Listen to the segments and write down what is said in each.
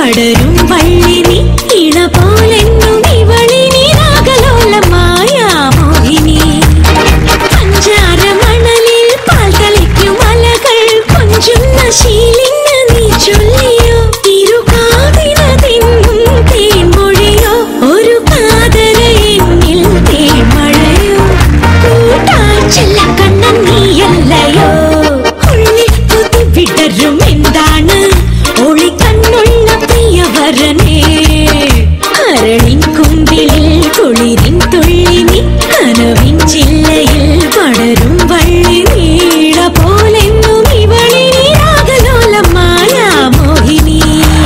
പടരും വള്ളിനി ഇണ പോലെന്നും ഇവളിനി രാഗലോലമായ മോഹിനി പഞ്ചാര മണലിൽ പാൽ തളിക്കും അലകൾ കൊഞ്ചുന്ന ശീലിന് നീ ചൊല്ലിയോ ഇരുകാതിനതെന്നും തേൻമൊഴിയോ ഒരു കാതര എന്നിൽ തേൻമഴയോ കൂട്ടാൻ ചെല്ലക്കണ്ണൻ നീയല്ലയോ ഉള്ളിൽ കൊതി വിടരും എന്താണ് ഒളി കണ്ണുള്ള പ്രിയവരനേ കരളിൻ കുമ്പിളിൽ കുളിരിൻ തുള്ളിനി കനവിൻ ചില്ലയിൽ പടരും വള്ളി നീള പോലെന്നും ഇവളിനി രാഗലോലമായ മോഹിനി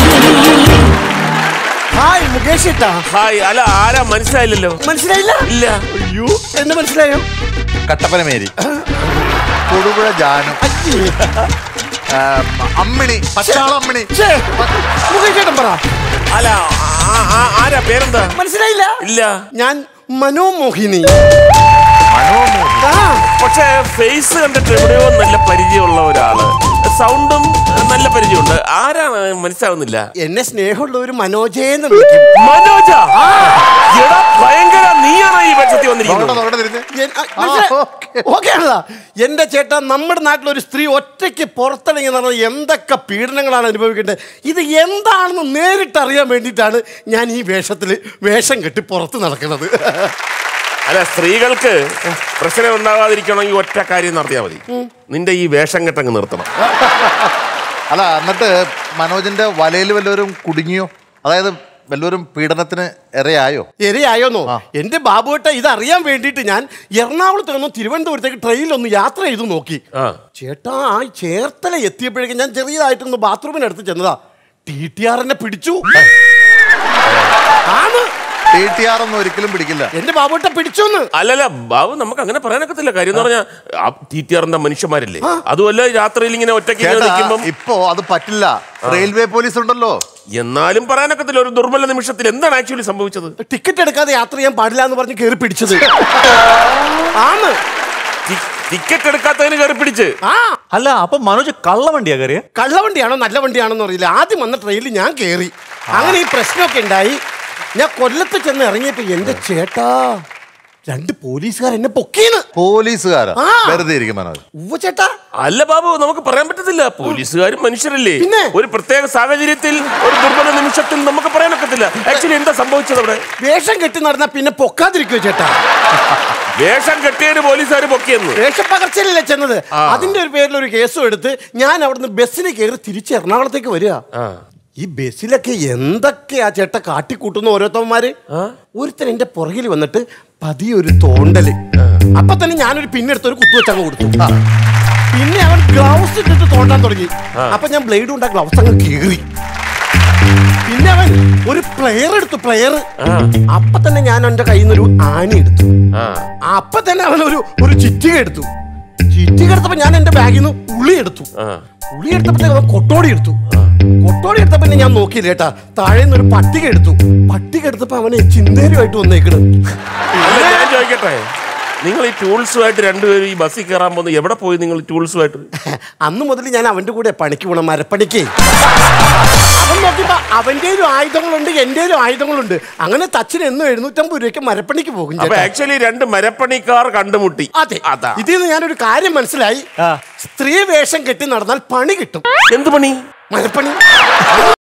ഹായ് മുകേഷ് ഏട്ടാ ഹായ് അല്ല ആരാ മനസ്സിലായില്ലല്ലോ മനസ്സിലായില്ല ഇല്ല അയ്യോ എന്ന് മനസ്സിലായോ കട്ടപ്പന മേരി തൊടുപുഴ ജാനു ആ, അമ്മിണി പച്ചാളം അമ്മിണി ഛേ, മുകേഷ് ഏട്ടൻ പറ അല്ല ആ- ആ- ആരാ പേരെന്താ മനസ്സിലായില്ല ഇല്ല ഞാൻ മനോമോഹിനി മനോമോഹി ആ പക്ഷെ ഫേസ് കണ്ടിട്ട് എവിടെയോ നല്ല പരിചയമുള്ള ഒരാള് സൗണ്ടും നല്ല പരിചയമുണ്ട് ആരാണ് മനസ്സിലാവുന്നില്ല എന്നെ സ്നേഹമുള്ള ഒരു മനോജയെന്ന് വിളിക്കും മനോജ എടാ ഭയങ്കര നീയാണോ ഈ പക്ഷത്തി നോക്കട്ടെ വന്നിരിക്കുന്നത് നോക്കട്ടെ തിരിഞ്ഞ് എൻ- ആ, മനസ്സിലായി? ആ, ഓക്കേ. ഓക്കേ ആണല്ലോ എന്റെ ചേട്ടാ നമ്മുടെ നാട്ടിലൊരു സ്ത്രീ ഒറ്റയ്ക്ക് പുറത്തിറങ്ങി നടന്നത് എന്തൊക്കെ പീഡനങ്ങളാണ് അനുഭവിക്കേണ്ടത് ഇത് എന്താണെന്ന് നേരിട്ട് അറിയാൻ വേണ്ടിയിട്ടാണ് ഞാൻ ഈ വേഷത്തിൽ വേഷം കെട്ടി പുറത്ത് നടക്കുന്നത് അല്ല സ്ത്രീകൾക്ക് പ്രശ്നം ഉണ്ടാകാതിരിക്കണമെങ്കിൽ ഒറ്റ കാര്യം നടത്തിയാൽ മതി നിന്റെ ഈ വേഷം കെട്ടങ്ങ് നിർത്തണം അല്ല എന്നിട്ട് മനോജിന്റെ വലയിൽ വല്ലവരും കുടുങ്ങിയോ അതായത് വല്ലവരും പീഡനത്തിന് ഇരയായോ എരയായോന്നോ ആ. എന്റെ ബാബുവേട്ട ഇത് അറിയാൻ വേണ്ടിയിട്ട് ഞാൻ എറണാകുളത്ത് നിന്നും തിരുവനന്തപുരത്തേക്ക് ട്രെയിനിലൊന്ന് യാത്ര ചെയ്ത് നോക്കി ആ ചേട്ടാ ആ ചേർത്തല എത്തിയപ്പോഴേക്കും ഞാൻ ചെറിയതായിട്ടൊന്ന് ബാത്റൂമിനടുത്ത് ചെന്നതാ ടി ടി ആർ എന്നെ പിടിച്ചു ആണ് ടി ടി ആർ ഒന്നും ഒരിക്കലും പിടിക്കില്ല എന്റെ ബാബുവേട്ട പിടിച്ചു അല്ലല്ല ബാബു നമുക്ക് അങ്ങനെ പറയാനൊക്കത്തില്ല കാര്യം എന്ന് പറഞ്ഞാൽ ടി ടി ആറിന്റെ മനുഷ്യന്മാരല്ലേ അതുമല്ല രാത്രിയിൽ ഇങ്ങനെ ഒറ്റയ്ക്ക് ഇങ്ങനെ ചേട്ടാ നിൽക്കുമ്പം ഇപ്പോ അത് പറ്റില്ല റെയിൽവേ പോലീസ് ഉണ്ടല്ലോ എന്നാലും പറയാനൊക്കത്തില്ല ഒരു ദുർബല നിമിഷത്തിൽ എന്താണ് ആക്ച്വലി സംഭവിച്ചത് ടിക്കറ്റ് എടുക്കാതെ യാത്ര ചെയ്യാൻ പാടില്ല എന്ന് പറഞ്ഞ് കയറി പിടിച്ചത് ആണ് ടി- ടിക്കറ്റ് എടുക്കാത്തതിന് കയറി പിടിച്ച് ആ അല്ല അപ്പൊ മനോജ് കള്ളവണ്ടിയാ കയറിയ കള്ളവണ്ടിയാണോ നല്ല വണ്ടിയാണോന്ന് അറിയില്ല ആദ്യം വന്ന ട്രെയിനിൽ ഞാൻ കയറി അങ്ങനെ ഈ പ്രശ്നമൊക്കെ ഉണ്ടായി ഞാൻ കൊല്ലത്ത് ചെന്ന് ഇറങ്ങിയപ്പോ എന്റെ ചേട്ടാ രണ്ട് പോലീസുകാർ എന്നെ പൊക്കീന്ന് പോലീസുകാരാ ആ. വെറുതെ ഇരിക്കും മനോജ് ഉവ്വ ചേട്ടാ അല്ല ബാബു നമുക്ക് പറയാൻ പറ്റത്തില്ല പോലീസുകാരും മനുഷ്യരല്ലേ പിന്നെ? ഒരു പ്രത്യേക സാഹചര്യത്തിൽ ഒരു ദുർബല നിമിഷത്തിൽ നമുക്ക് പറയാനൊക്കത്തില്ല ആക്ച്വലി എന്താ സംഭവിച്ചത് അവിടെ വേഷം കെട്ടി നടന്നാ പിന്നെ പൊക്കാതിരിക്കുവോ ചേട്ടാ വേഷം കെട്ടിയതിന് പോലീസുകാർ പൊക്കിയെന്ന് വേഷപ്പകർച്ചയിലല്ലേ ചെന്നത് അതിന്റെ ഒരു പേരിൽ ഒരു കേസും എടുത്ത് ഞാൻ അവിടുന്ന് ബസ്സിന് കയറി തിരിച്ച് എറണാകുളത്തേക്ക് വരിക ആ. ഈ ബസ്സിലൊക്കെ എന്തൊക്കെയാ ചേട്ട കാട്ടിക്കൂട്ടുന്ന ഓരോരുത്തന്മാര് ഒരുത്തൻ എന്റെ പുറകിൽ വന്നിട്ട് പതിയെ ഒരു തോണ്ടല് അപ്പൊ തന്നെ ഞാനൊരു പിന്നെടുത്ത് ഒരു കുത്തുവെച്ചങ്ങ് കൊടുത്തു പിന്നെ അവൻ ഗ്ലൗസ് ഇട്ടിട്ട് തോണ്ടാൻ തുടങ്ങി അപ്പൊ ഞാൻ ബ്ലേഡ് കൊണ്ട് ആ ഗ്ലൗസ് അങ്ങ് കീറി പിന്നെ അവൻ ഒരു പ്ലെയർ എടുത്തു പ്ലെയർ അപ്പൊ തന്നെ ഞാൻ അവന്റെ കയ്യിൽ നിന്ന് ഒരു ആണി എടുത്തു ആ അപ്പൊ തന്നെ അവൻ ഒരു ഒരു ചിറ്റിക എടുത്തു ചിറ്റിക എടുത്തപ്പോ ഞാൻ എന്റെ ബാഗിൽ നിന്ന് ഉളി എടുത്തു ആ ഉളി എടുത്തപ്പോഴത്തേക്ക് അവൻ കൊട്ടോടി എടുത്തു കൊട്ടോടി എടുത്തപ്പോ പിന്നെ ഞാൻ നോക്കിയില്ല കേട്ടാ താഴെ നിന്ന് ഒരു പട്ടിക എടുത്തു പട്ടിക എടുത്തപ്പോ അവനെ ചിന്തേരുമായിട്ട് വന്നേക്കണ് അല്ല ഞാൻ ചോദിക്കട്ടെ നിങ്ങൾ ഈ ടൂൾസുമായിട്ട് രണ്ടുപേരും ഈ ബസ്സിൽ കയറാൻ പോകുന്ന എവിടെ പോയി നിങ്ങൾ ടൂൾസുമായിട്ട് അന്ന് മുതൽ ഞാൻ അവന്റെ കൂടെ പണിക്ക് പോണം മരപ്പണിക്ക് അവൻ നോക്കിയപ്പോ അവന്റെയും ആയുധങ്ങളുണ്ട് എന്റെയും ആയുധങ്ങളുണ്ട് അങ്ങനെ തച്ചിന് എന്നും എഴുന്നൂറ്റമ്പത് രൂപയ്ക്ക് മരപ്പണിക്ക് പോകും അപ്പൊ ചേട്ടാ. ആക്ച്വലി രണ്ട് മരപ്പണിക്കാർ കണ്ടുമുട്ടി അതെ അതാ ഇതിൽ നിന്ന് ഞാനൊരു കാര്യം മനസ്സിലായി ആ. സ്ത്രീ വേഷം കെട്ടി നടന്നാൽ പണി കിട്ടും എന്ത് പണി മരപ്പണി